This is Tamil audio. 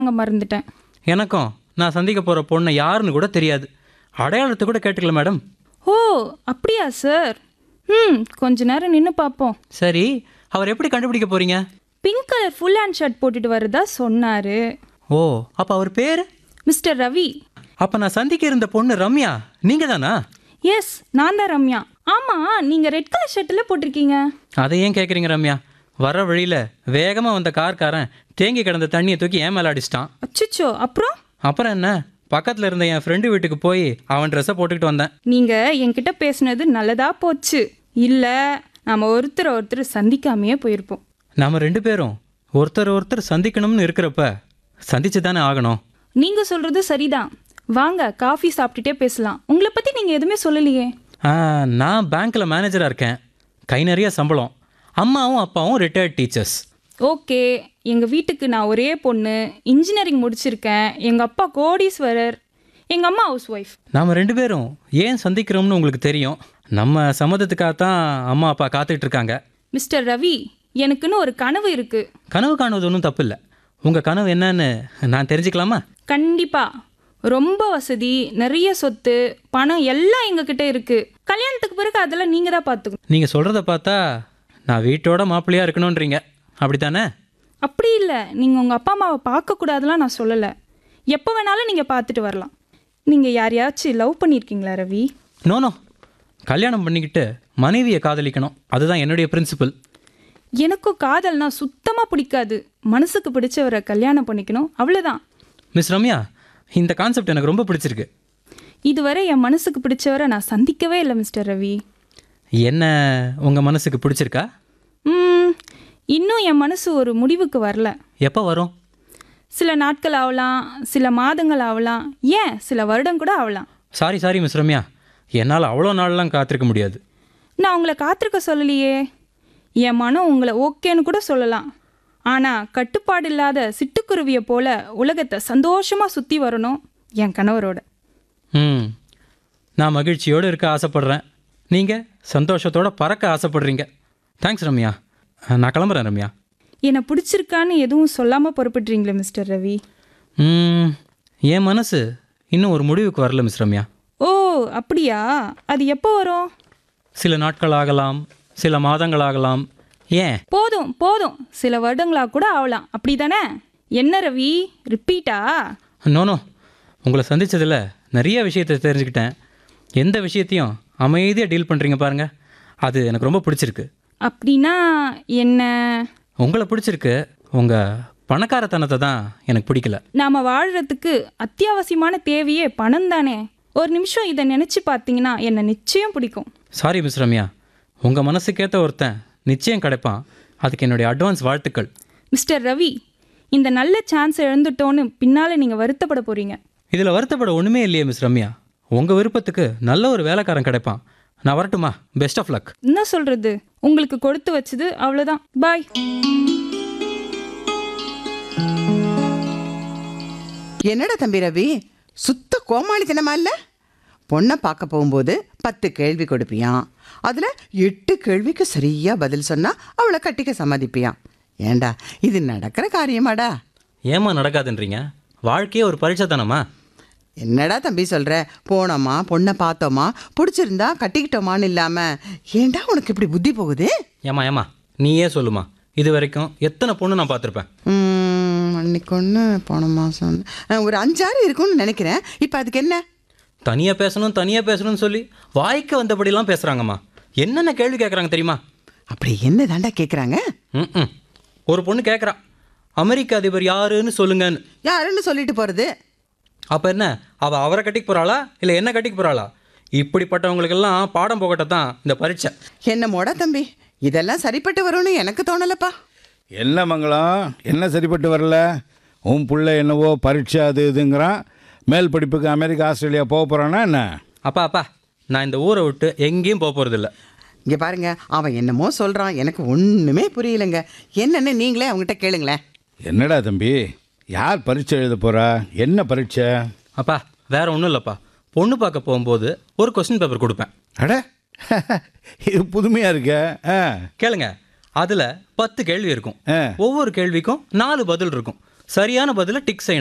அங்கே மறந்துட்டேன் எனக்கும் நான் சந்திக்க போகிற பொண்ணை யாருன்னு கூட தெரியாது அடையாளத்தை கூட கேட்டுக்கல மேடம் ஓ அப்படியா சார் ம் கொஞ்ச நேரம் நின்று பார்ப்போம் சரி அவர் எப்படி கண்டுபிடிக்க போறீங்க pink colour full hand shirt போட்டுட்டு வரதா சொன்னார் ஓ அப்போ அவர் பேர் மிஸ்டர் ரவி அப்போ நான் சந்திக்க இருந்த பொண்ணு ரம்யா நீங்கள் தானா எஸ் நான் தான் ரம்யா ஆமாம் நீங்கள் ரெட் கலர் ஷர்ட்டில் போட்டிருக்கீங்க அதை ஏன் கேட்குறீங்க ரம்யா வர வழியில் வேகமாக வந்த கார்காரன் தேங்கி கிடந்த தண்ணியை தூக்கி ஏன் மேலே அடிச்சிட்டான் அச்சுச்சோ அப்புறம் அப்புறம் என்ன பக்கத்தில் இருந்த என் ஃப்ரெண்டு வீட்டுக்கு போய் அவன் ட்ரெஸ்ஸை போட்டுக்கிட்டு வந்தேன் நீங்கள் என்கிட்ட பேசுனது நல்லதா போச்சு இல்லை நாம் ஒருத்தர் ஒருத்தர் சந்திக்காமையே போயிருப்போம் நாம ரெண்டு பேரும் ஒருத்தர் ஒருத்தர் சந்திக்கணும்னு இருக்கிறப்ப சந்திச்சு தானே ஆகணும் நீங்கள் சொல்கிறது சரிதான் வாங்க காஃபி சாப்பிட்டுட்டே பேசலாம் உங்களை பற்றி நீங்கள் எதுவுமே சொல்லலையே ஆ, நான் பேங்க்கில் மேனேஜராக இருக்கேன் கை நிறைய சம்பளம் அம்மாவும் அப்பாவும் ரிட்டையர்ட் டீச்சர்ஸ் ஓகே எங்கள் வீட்டுக்கு நான் ஒரே பொண்ணு இன்ஜினியரிங் முடிச்சிருக்கேன் எங்கள் அப்பா கோடீஸ்வரர் எங்கள் அம்மா ஹவுஸ் ஒய்ஃப் நாம் ரெண்டு பேரும் ஏன் சந்திக்கிறோம்னு உங்களுக்கு தெரியும் நம்ம சம்மதத்துக்காக தான் அம்மா அப்பா காத்துட்டு இருக்காங்க மிஸ்டர் ரவி எனக்குன்னு ஒரு கனவு இருக்குது கனவு காணுவது ஒன்றும் தப்பு இல்லை உங்கள் கனவு என்னன்னு நான் தெரிஞ்சுக்கலாமா கண்டிப்பாக ரொம்ப வசதி நிறைய சொத்து பணம் எல்லாம் எங்ககிட்ட இருக்குது கல்யாணத்துக்கு பிறகு அதெல்லாம் நீங்கள் தான் பார்த்துக்கணும் நீங்கள் சொல்கிறத பார்த்தா நான் வீட்டோட மாப்பிள்ளையாக இருக்கணுன்றீங்க அப்படித்தானே அப்படி இல்லை நீங்கள் உங்கள் அப்பா அம்மாவை பார்க்கக்கூடாதுலாம் நான் சொல்லலை எப்போ வேணாலும் நீங்கள் பார்த்துட்டு வரலாம் நீங்கள் யாரையாச்சும் லவ் பண்ணியிருக்கீங்களா ரவி நோ நோ கல்யாணம் பண்ணிக்கிட்டு மனைவியை காதலிக்கணும் அதுதான் என்னுடைய பிரின்சிபல் எனக்கும் காதல்னா சுத்தமாக பிடிக்காது மனசுக்கு பிடிச்சவரை கல்யாணம் பண்ணிக்கணும் அவ்வளோதான் மிஸ் ரம்யா இந்த கான்செப்ட் எனக்கு ரொம்ப பிடிச்சிருக்கு இதுவரை என் மனசுக்கு பிடிச்சவரை நான் சந்திக்கவே இல்லை மிஸ்டர் ரவி என்ன உங்கள் மனசுக்கு பிடிச்சிருக்கா ம், இன்னும் என் மனசு ஒரு முடிவுக்கு வரல எப்போ வரும் சில நாட்கள் ஆகலாம் சில மாதங்கள் ஆகலாம் ஏன் சில வருடம் கூட ஆகலாம் சாரி சாரி மிஸ் ரம்யா என்னால் அவ்வளோ நாள்லாம் காத்திருக்க முடியாது நான் உங்களை காத்திருக்க சொல்லலையே என் மனம் உங்களை ஓகேன்னு கூட சொல்லலாம் ஆனால் கட்டுப்பாடு இல்லாத சிட்டுக்குருவியை போல உலகத்தை சந்தோஷமாக சுற்றி வரணும் என் கணவரோட ம் நான் மகிழ்ச்சியோடு இருக்க ஆசைப்பட்றேன் நீங்கள் சந்தோஷத்தோட பறக்க ஆசைப்படுறீங்க தேங்க்ஸ் ரம்யா நான் கிளம்புறேன் ரம்யா என்னை பிடிச்சிருக்கான்னு எதுவும் சொல்லாமல் பொறுப்பிட்றீங்களே மிஸ்டர் ரவி ம், என் மனசு இன்னும் ஒரு முடிவுக்கு வரல மிஸ் ரம்யா ஓ அப்படியா அது எப்போ வரும் சில நாட்கள் ஆகலாம் சில மாதங்கள் ஆகலாம் ஏன் போதும் போதும் சில வருடங்களாக கூட ஆகலாம் அப்படி தானே என்ன ரவி ரிப்பீட்டா நோ நோ உங்களை சந்திச்சதுல நிறைய விஷயத்தை தெரிஞ்சுக்கிட்டேன் எந்த விஷயத்தையும் அமைதியாக டீல் பண்ணுறீங்க பாருங்க அது எனக்கு ரொம்ப பிடிச்சிருக்கு அப்படின்னா என்ன உங்களை பிடிச்சிருக்கு உங்கள் பணக்காரத்தனத்தை தான் எனக்கு பிடிக்கல நாம் வாழ்கிறதுக்கு அத்தியாவசியமான தேவையே பணம் தானே ஒரு நிமிஷம் இதை நினச்சி பார்த்தீங்கன்னா என்னை நிச்சயம் பிடிக்கும் சாரி மிஸ் ரம்யா உங்கள் மனசுக்கேற்ற ஒருத்தன் நிச்சயம் கிடைப்பான் அதுக்கு என்னுடைய அட்வான்ஸ் வாழ்த்துக்கள் மிஸ்டர் ரவி இந்த நல்ல சான்ஸ் இழந்துட்டோன்னு பின்னால் நீங்கள் வருத்தப்பட போகிறீங்க இதில் வருத்தப்பட ஒன்றுமே இல்லையே மிஸ் ரம்யா உங்கள் விருப்பத்துக்கு நல்ல ஒரு வேலைக்காரன் கிடைப்பான் நான் வரட்டுமா பெஸ்ட் ஆஃப் லக் என்ன சொல்கிறது உங்களுக்கு கொடுத்து வச்சது அவ்வளோதான் பாய் என்னடா தம்பி ரவி சுத்த கோமாளித்தனமா இல்ல பொண்ணை பார்க்க போகும்போது பத்து கேள்வி கொடுப்பியான் அதில் எட்டு கேள்விக்கு சரியா பதில் சொன்னா அவளை கட்டிக்க சம்மதிப்பியான் ஏண்டா இது நடக்கிற காரியமாடா ஏமா நடக்காதுன்றீங்க வாழ்க்கையே ஒரு பரீட்சை தானம்மா என்னடா தம்பி சொல்ற போனோமா பொண்ணை பார்த்தோமா பிடிச்சிருந்தா கட்டிக்கிட்டோமான்னு இல்லாம ஏண்டா உனக்கு இப்படி புத்தி போகுது ஏமா ஏமா நீயே சொல்லுமா இது வரைக்கும் எத்தனை பொண்ணு நான் பார்த்துருப்பேன் ம், அன்னைக்கு ஒன்று போன மாதம் ஒரு அஞ்சாறு இருக்கும்னு நினைக்கிறேன் இப்போ அதுக்கு என்ன தனியாக பேசணும் தனியாக பேசணும்னு சொல்லி வாய்க்கு வந்தபடிலாம் பேசுகிறாங்கம்மா என்னென்ன கேள்வி கேட்குறாங்க தெரியுமா அப்படி என்ன தாண்டா கேட்குறாங்க ம் ஒரு பொண்ணு கேட்குறா அமெரிக்க அதிபர் யாருன்னு சொல்லுங்கன்னு யாருன்னு சொல்லிட்டு போகிறது அப்போ என்ன அவள் அவரை கட்டிக்க போகிறாளா இல்லை என்ன கட்டிக்க போகிறாளா இப்படிப்பட்டவங்களுக்கெல்லாம் பாடம் போகட்ட தான் இந்த பரீட்சை என்னமோடா தம்பி இதெல்லாம் சரிப்பட்டு வரும்னு எனக்கு தோணலப்பா என்ன மங்களம் என்ன சரிப்பட்டு வரல உன் புள்ள என்னவோ பரீட்சை அது இதுங்கிறான் மேல் படிப்புக்கு அமெரிக்கா ஆஸ்திரேலியா போக போகிறானா என்ன அப்பா அப்பா நான் இந்த ஊரை விட்டு எங்கேயும் போக போகிறதில்ல இங்கே பாருங்க அவன் என்னமோ சொல்கிறான் எனக்கு ஒன்றுமே புரியலைங்க என்னன்னு நீங்களே அவங்ககிட்ட கேளுங்களேன் என்னடா தம்பி யார் பரீட்சை எழுத போகிறா என்ன பரீட்சை அப்பா வேற ஒன்றும் இல்லைப்பா பொண்ணு பார்க்க போகும்போது ஒரு கொஸ்டின் பேப்பர் கொடுப்பேன் அட இது புதுமையாக இருக்க ஆ கேளுங்க அதில் பத்து கேள்வி இருக்கும் ஆ. ஒவ்வொரு கேள்விக்கும் நாலு பதில் இருக்கும் சரியான பதிலை டிக் செய்யணும்